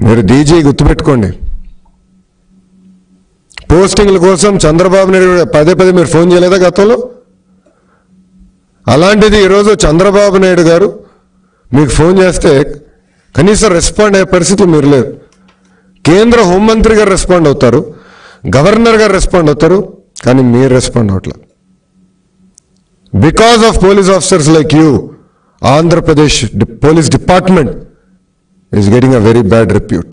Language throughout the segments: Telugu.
మీరు డీజీ గుర్తుపెట్టుకోండి పోస్టింగ్ల కోసం చంద్రబాబు నాయుడు గారు పదే పదే మీరు ఫోన్ చేయలేదా గతంలో అలాంటిది ఈరోజు చంద్రబాబు నాయుడు గారు మీకు ఫోన్ చేస్తే కనీసం రెస్పాండ్ అయ్యే పరిస్థితి మీరు లేరు కేంద్ర హోంమంత్రి గారు రెస్పాండ్ అవుతారు గవర్నర్ గారు రెస్పాండ్ అవుతారు కానీ మీరు రెస్పాండ్ అవట్లా because of police officers like you Andhra Pradesh police department is getting a very bad repute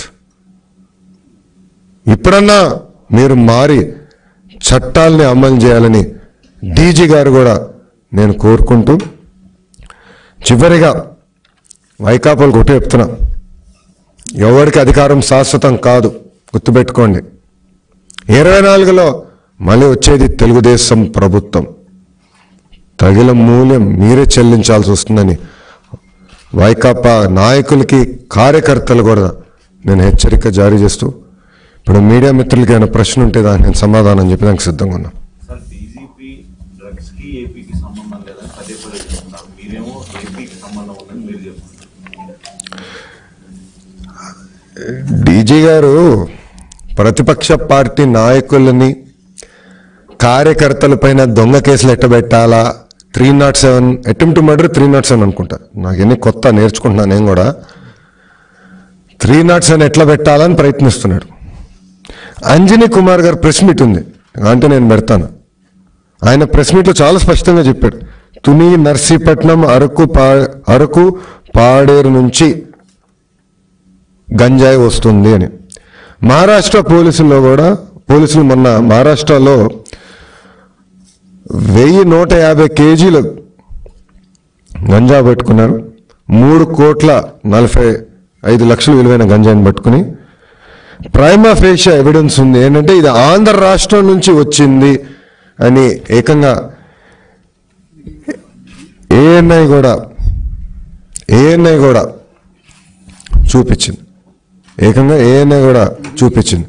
ఇప్పుడన్నా మీరు మారి చట్టాలని అమలు చేయాలని డీజీ గారు కూడా నేను కోరుకుంటూ చివరిగా వైకాపాలకు ఒకటే చెప్తున్నా ఎవరికి అధికారం శాశ్వతం కాదు గుర్తుపెట్టుకోండి ఇరవై నాలుగులో మళ్ళీ వచ్చేది తెలుగుదేశం ప్రభుత్వం తగిన మూల్యం మీరే చెల్లించాల్సి వస్తుందని వైకాపా నాయకులకి కార్యకర్తలు కూడా నేను హెచ్చరిక జారీ చేస్తూ ఇప్పుడు మీడియా మిత్రులకి ఏమైనా ప్రశ్న ఉంటే దానికి నేను సమాధానం చెప్పడానికి సిద్ధంగా ఉన్నా సార్ డీజీపీ డ్రగ్స్ కి ఏపీకి సంబంధం లేదని పదే పదే చెప్తున్నారు మీరేమో ఏపీకి సంబంధం ఉందని మీరు చెప్తున్నారు డీజీ గారు ప్రతిపక్ష పార్టీ నాయకులని కార్యకర్తల పైన దొంగ కేసులు ఎట్టబెట్టాలా three nought seven attempt murder three nought seven అనుకుంటా నాకు ఎన్ని కొత్త నేర్చుకుంటున్నాను నేను కూడా త్రీ నాట్ సెవెన్ ఎట్లా పెట్టాలని ప్రయత్నిస్తున్నాడు అంజనీ కుమార్ గారు ప్రెస్ మీట్ ఉంది అంటే నేను పెడతాను ఆయన ప్రెస్ మీట్లో చాలా స్పష్టంగా చెప్పాడు తుని నర్సీపట్నం అరకు పా అరకు పాడేరు నుంచి గంజాయి వస్తుంది అని మహారాష్ట్ర పోలీసుల్లో కూడా పోలీసులు మొన్న మహారాష్ట్రలో వెయ్యి నూట యాభై కేజీలు గంజా పట్టుకున్నారు మూడు కోట్ల నలభై ఐదు లక్షలు విలువైన గంజాయిని పట్టుకుని ప్రైమా ఫేషియా ఎవిడెన్స్ ఉంది ఏంటంటే ఇది ఆంధ్ర రాష్ట్రం నుంచి వచ్చింది అని ఏకంగా ఏఎన్ఐ కూడా ఏఎన్ఐ కూడా చూపించింది ఏకంగా ఏఎన్ఐ కూడా చూపించింది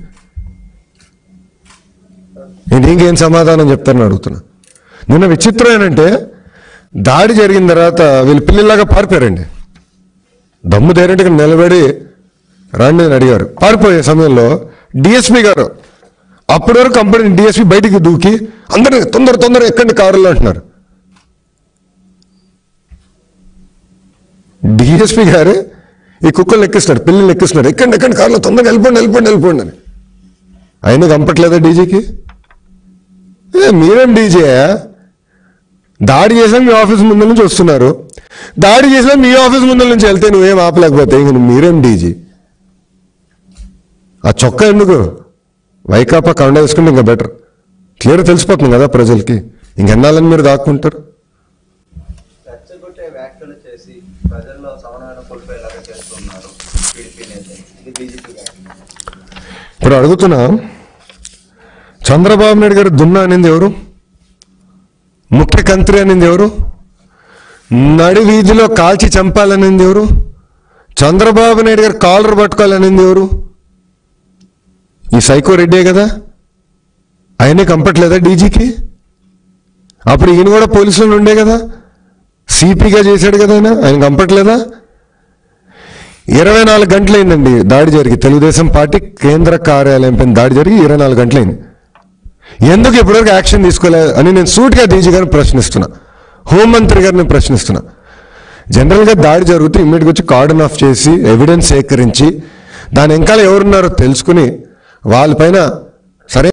నేను ఇంకేం సమాధానం చెప్తారని అడుగుతున్నా నిన్న విచిత్రం ఏంటంటే దాడి జరిగిన తర్వాత వీళ్ళు పిల్లలాగా పారిపోయారండి దమ్ము ధైర్యంగా నిలబడి రండి అని అడిగారు పారిపోయే సమయంలో డిఎస్పి గారు అప్పటి వరకు కంపెనీ డిఎస్పి బయటికి దూకి అందరినీ తొందర తొందర ఎక్కండి కారులో అంటున్నారు డిఎస్పి గారే ఈ కుక్కలు ఎక్కిస్తున్నారు పిల్లలు ఎక్కిస్తున్నారు ఎక్కండి ఎక్కండి కారులో తొందరగా వెళ్ళిపోండి వెళ్ళిపోండి వెళ్ళిపోండి అని అయినా కంపట్లేదా డీజీకి ఏ, మీరేం డీజే దాడి చేసినా మీ ఆఫీస్ ముందు నుంచి వస్తున్నారు దాడి చేసినా మీ ఆఫీస్ ముందు నుంచి వెళ్తే నువ్వేం ఆపలేకపోతే ఇంక మీరేం డీజీ ఆ చొక్కా ఎందుకు వైకాపా కండ వేసుకుంటే ఇంకా బెటర్ క్లియర్ తెలిసిపోతుంది కదా ప్రజలకి ఇంకెన్నాళ్ళని మీరు దాక్కుంటారు రెచ్చగొట్టే వ్యాఖ్యలు చేసి ప్రజల్లో సమన్వయం కోల్పోయేలాగా చేస్తున్నారు టీడీపీ నేతలు ఇది బీజేపీ వ్యాఖ్యలు ఇప్పుడు అడుగుతున్నా చంద్రబాబు నాయుడు గారు దున్నా అనింది ఎవరు ముఖ్యమంత్రి అనింది ఎవరు నడి వీధిలో కాల్చి చంపాలనింది ఎవరు చంద్రబాబు నాయుడు గారు కాలర్ పట్టుకోవాలనింది ఎవరు ఈ సైకో రెడ్డే కదా ఆయనే కంపట్లేదా డీజీకి అప్పుడు ఈయన కూడా పోలీసులు ఉండే కదా సిపిగా చేశాడు కదా ఆయన ఆయన కంపట్లేదా ఇరవై నాలుగు గంటలైందండి దాడి జరిగి తెలుగుదేశం పార్టీ కేంద్ర కార్యాలయం పైన దాడి జరిగి ఇరవై నాలుగు గంటలైంది ఎందుకు ఇప్పటివరకు యాక్షన్ తీసుకోలేదు అని నేను సూటిగా డీజీ గారిని ప్రశ్నిస్తున్నా హోంమంత్రి గారిని ప్రశ్నిస్తున్నా జనరల్గా దాడి జరిగితే ఇమ్మీడియట్గా వచ్చి కార్డన్ ఆఫ్ చేసి ఎవిడెన్స్ సేకరించి దాని వెనకాల ఎవరున్నారో తెలుసుకుని వాళ్ళపైన సరే